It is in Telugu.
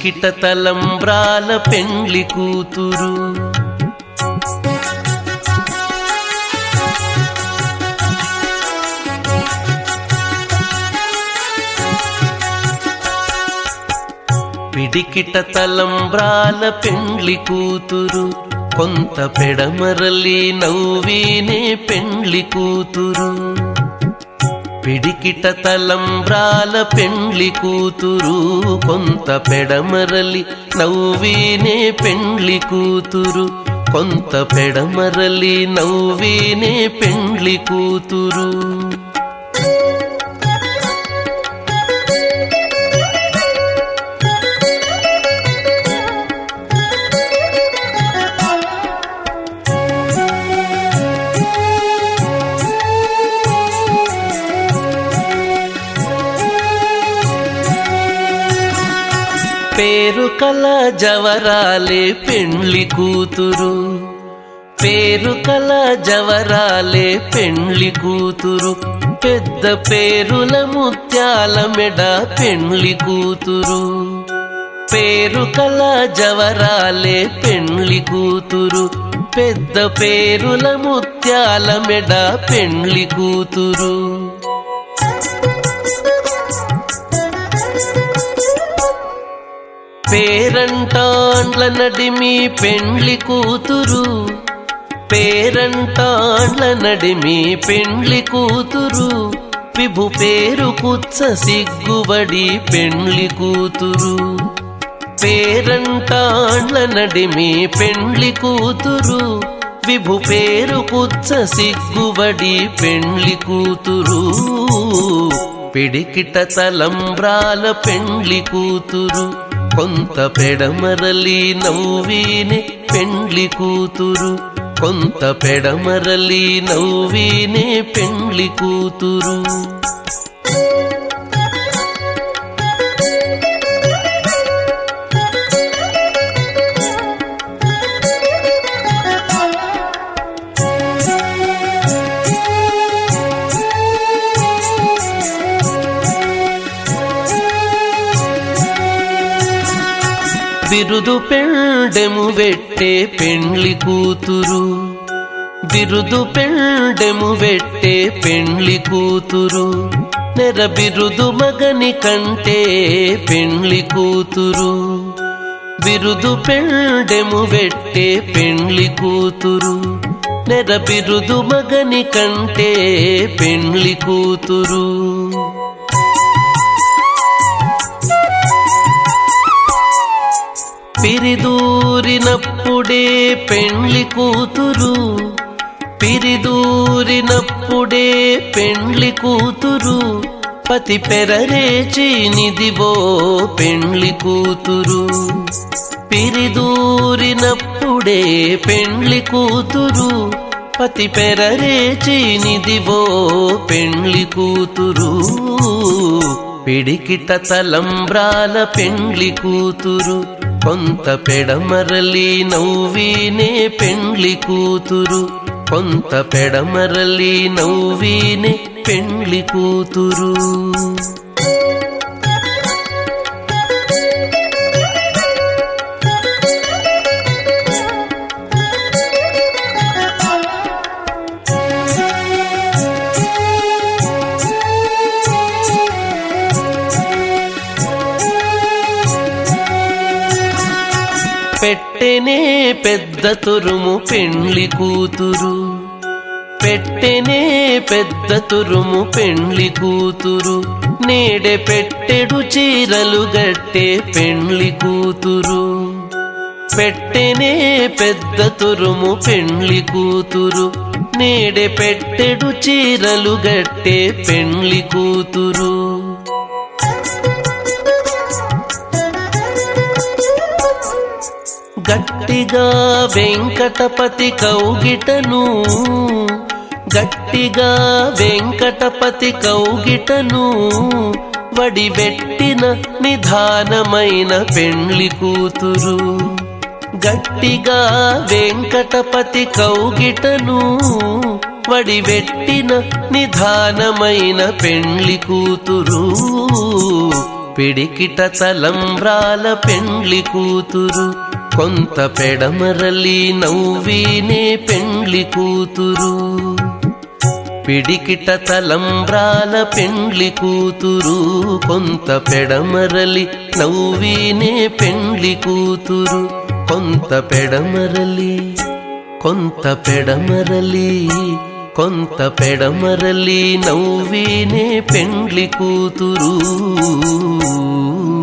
పిడికిట తలంబ్రాల పెండ్లి కూతురు పిడికిట తలంబ్రాల పెండ్లి కూతురు కొంత పెడమరలి నవ్వీనే పెండ్లి కూతురు పిడికిట తలంబ్రాల పెండ్లి కూతురు కొంత పెడమరలి నవ్వీనే పెండ్లి కూతురు కొంత పెడమరలి నవ్వీనే పెండ్లి కూతురు పేరు కల జవరాలే పెండ్లి కూతురు పేరు కల జవరాలే పెండ్లి కూతురు పెద్ద పేరుల ముత్యాల మెడ పెండ్లి కూతురు పేరు కల జవరాలే పెండ్లి కూతురు పెద్ద పేరుల ముత్యాల మెడ పెండ్లి కూతురు పేరంటాండ్ల నడిమి పెండ్లి కూతురు పేరంటాండ్ల నడిమి పెండ్లి కూతురు విభు పేరు కుచ్చ సిగ్గుబడి పెండ్లి కూతురు పేరంటాండ్ల నడిమి పెండ్లి కూతురు విభు పేరు కుచ్చ సిగ్గుబడి పెండ్లి కూతురు పిడికిట తలంబ్రాల పెండ్లి కూతురు కొంత పెడమరలి నవ్వీనే పెండ్లి కూతురు కొంత పెడమరలి నవ్వీనే పెండ్లి కూతురు బిరుదు పెండెము వెట్టే పెండ్లి కూతురు బిరుదు పెండెము వెట్టే పెండ్లి కూతురు నెర బిరుదు మగని కంటే పెండ్లి కూతురు బిరుదు పెండెము వెట్టే పెండ్లి కూతురు నెర బిరుదు మగని కంటే పెండ్లి కూతురు పిరిదూరినప్పుడే పెండ్లి కూతురు పిరిదూరినప్పుడే పెండ్లి కూతురు పతి పెరరేచి నిదివో పెండ్లి కూతురు పిరిదూరినప్పుడే పెండ్లి కూతురు పతి పెరరేచి నిదివో పెండ్లి కూతురు పిడికిట తలంబ్రాల పెండ్లి కూతురు కొంత పెడమరలి నవ్వీనే పెండ్లి కూతురు కొంత పెడమరలి నవ్వీనే పెండ్లి కూతురు పెట్టెనే పెద్ద తురుము పెండ్లి కూతురు పెట్టెనే పెద్ద తురుము పెండ్లి కూతురు నేడె పెట్టెడు చీరలు గట్టే పెండ్లి కూతురు పెట్టెనే పెద్ద తురుము పెండ్లి కూతురు నేడె పెట్టెడు చీరలు గట్టే పెండ్లి కూతురు గట్టిగా వెంకటపతి కౌగిటను గట్టిగా వెంకటపతి కౌగిటను వడిబెట్టిన నిధానమైన పెండ్లి కూతురు గట్టిగా వెంకటపతి కౌగిటను వడిబెట్టిన నిధానమైన పెండ్లి కూతురు పిడికిట తలంబ్రాల పెండ్లి కూతురు కొంత పెడమరలి నవ్వీనే పెండ్లి కూతురు పిడికిట తలంబ్రాల పెండ్లి కూతురు కొంత పెడమరలి నవ్వీనే పెండ్లి కూతురు కొంత పెడమరలి కొంత పెడమరలి కొంత పెడమరలి నవ్వీనే పెండ్లి కూతురు